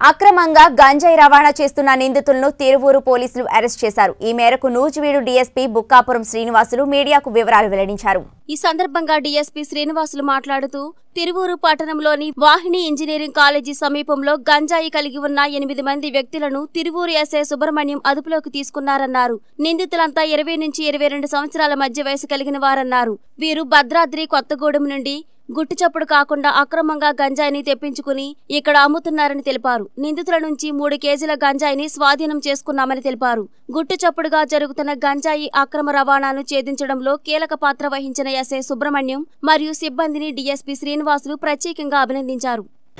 అక్రమంగా గంజాయి రవాణా చేస్తున్న నిందితులను తిరువూరు పోలీసులు అరెస్ట్ చేశారు ఈ మేరకు నూజివీడు డీఎస్పీ బుక్కాపురం శ్రీనివాసులు మీడియాకు వివరాలు వెల్లడించారు ఈ సందర్భంగా డీఎస్పీ శ్రీనివాసులు మాట్లాడుతూ తిరువూరు పట్టణంలోని వాహిని ఇంజనీరింగ్ కాలేజీ సమీపంలో గంజాయి కలిగి ఉన్న ఎనిమిది మంది వ్యక్తులను తిరువూరు ఎస్ఐ సుబ్రహ్మణ్యం అదుపులోకి తీసుకున్నారన్నారు నిందితులంతా ఇరవై నుంచి ఇరవై రెండు సంవత్సరాల మధ్య వయసు కలిగిన వారన్నారు వీరు భద్రాద్రి కొత్తగూడెం నుండి గుట్టుచప్పుడు కాకుండా అక్రమంగా గంజాయిని తెప్పించుకుని ఇక్కడ అమ్ముతున్నారని తెలిపారు నిందితుల నుంచి మూడు కేజీల గంజాయిని స్వాధీనం చేసుకున్నామని తెలిపారు గుట్టుచప్పుడుగా జరుగుతున్న గంజాయి అక్రమ రవాణాను ఛేదించడంలో కీలక పాత్ర వహించిన ఎస్ఐ సుబ్రహ్మణ్యం మరియు సిబ్బందిని డీఎస్పీ శ్రీనివాసులు ప్రత్యేకంగా అభినందించారు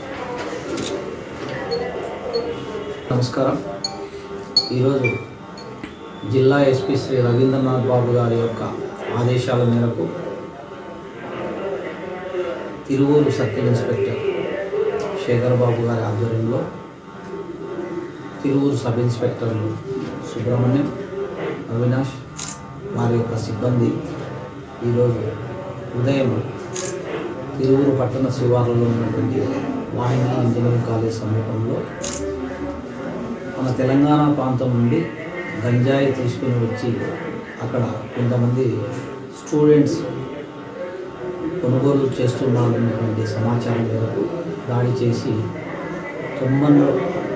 నమస్కారం ఈరోజు జిల్లా ఎస్పీ శ్రీ రవీంద్రనాథ్ బాబు గారి యొక్క ఆదేశాల మేరకు తిరువూరు సర్కిల్ ఇన్స్పెక్టర్ శేఖర్ బాబు గారి ఆధ్వర్యంలో తిరువూరు సబ్ ఇన్స్పెక్టర్లు సుబ్రహ్మణ్యం అవినాష్ వారి యొక్క సిబ్బంది ఈరోజు ఉదయం తిరువూరు పట్టణ శివార్లలో ఉన్నటువంటి వాహిని ఇంజనీరింగ్ కాలేజ్ సమీపంలో మన తెలంగాణ ప్రాంతం నుండి గంజాయి తీసుకుని వచ్చి అక్కడ కొంతమంది స్టూడెంట్స్ కొనుగోలు చేస్తున్నారనేటువంటి సమాచారం మేరకు దాడి చేసి తొమ్మన్లో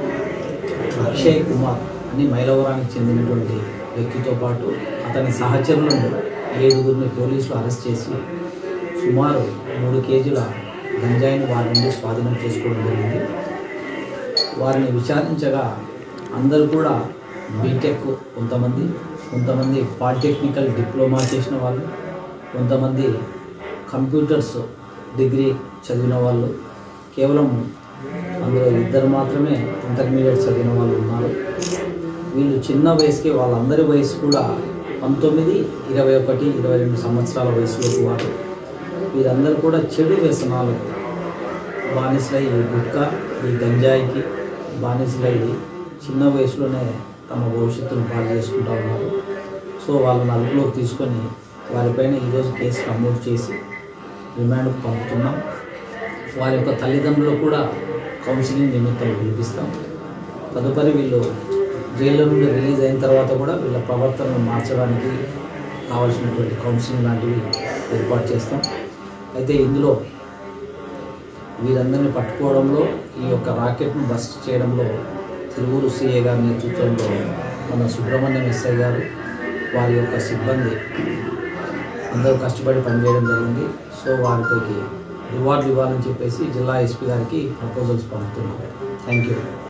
అక్షయ్ కుమార్ అని మైలవరానికి చెందినటువంటి వ్యక్తితో పాటు అతని సహచరులను ఏడుగురిని పోలీసులు అరెస్ట్ చేసి సుమారు మూడు కేజీల గంజాయిని వారి నుండి స్వాధీనం చేసుకోవడం జరిగింది వారిని విచారించగా అందరూ కూడా బీటెక్ కొంతమంది కొంతమంది పాలిటెక్నికల్ డిప్లొమా చేసిన వాళ్ళు కొంతమంది కంప్యూటర్స్ డిగ్రీ చదివిన వాళ్ళు కేవలం అందులో ఇద్దరు మాత్రమే ఇంటర్మీడియట్ చదివిన వాళ్ళు ఉన్నారు వీళ్ళు చిన్న వయసుకి వాళ్ళందరి వయసు కూడా పంతొమ్మిది ఇరవై ఒకటి ఇరవై రెండు సంవత్సరాల వయసులోకి వారు వీరందరూ కూడా చెడు వ్యసనాలు బానిసలై ఈ గుట్కా ఈ గంజాయికి బానిసలై చిన్న వయసులోనే తమ భవిష్యత్తును పాడు చేసుకుంటా ఉన్నారు సో వాళ్ళని అదుపులోకి తీసుకొని వారిపైన ఈరోజు కేసు నమోదు చేసి రిమాండ్కు పంపుతున్నాం వారి యొక్క తల్లిదండ్రులు కూడా కౌన్సిలింగ్ నిమిత్తం పిలిపిస్తాం తదుపరి వీళ్ళు జైల్లో నుండి రిలీజ్ అయిన తర్వాత కూడా వీళ్ళ ప్రవర్తనను మార్చడానికి కావాల్సినటువంటి కౌన్సిలింగ్ లాంటివి ఏర్పాటు చేస్తాం అయితే ఇందులో వీరందరినీ పట్టుకోవడంలో ఈ యొక్క రాకెట్ను బస్ట్ చేయడంలో తిరువూరు సిఏ గారి నేతృత్వంలో మన సుబ్రహ్మణ్యం ఎస్ఐ గారు వారి యొక్క సిబ్బంది అందరూ కష్టపడి పనిచేయడం జరిగింది సో వారికి రివార్డులు ఇవ్వాలని చెప్పేసి జిల్లా ఎస్పీ గారికి ప్రపోజల్స్ పంపుతున్నాం థ్యాంక్ యూ